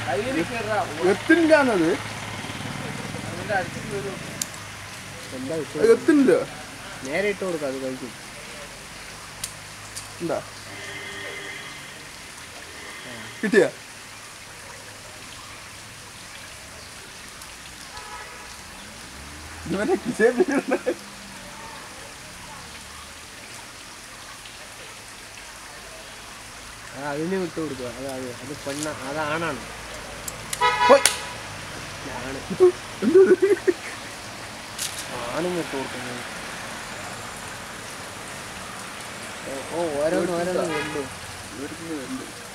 കയ്യിൽ കയറാ എത്തില്ലാന്നത് അതിന്റെ അടുത്ത് ഒരു എന്താ വിട്ടു എത്തില്ല നേരെ ഇട്ട് കൊടുക്കാം അത് കഴിക്കും എന്താ കിട്ടിയ ഇവനെ കിസേ വീഴുന്നെ. അത് അതിന് വിട്ട് കൊടുക്കുക അത് അത് അത് പെണ്ണ അതാണാണ് ഹോയ്. ആണ് എന്താ ഇത്? ആണും വിട്ട് കൊടുക്കുന്നത് ഓ, ഓ ഓരോന്ന് ഓരോന്ന് ഉണ്ട് ഇവർക്ക് എന്ത്?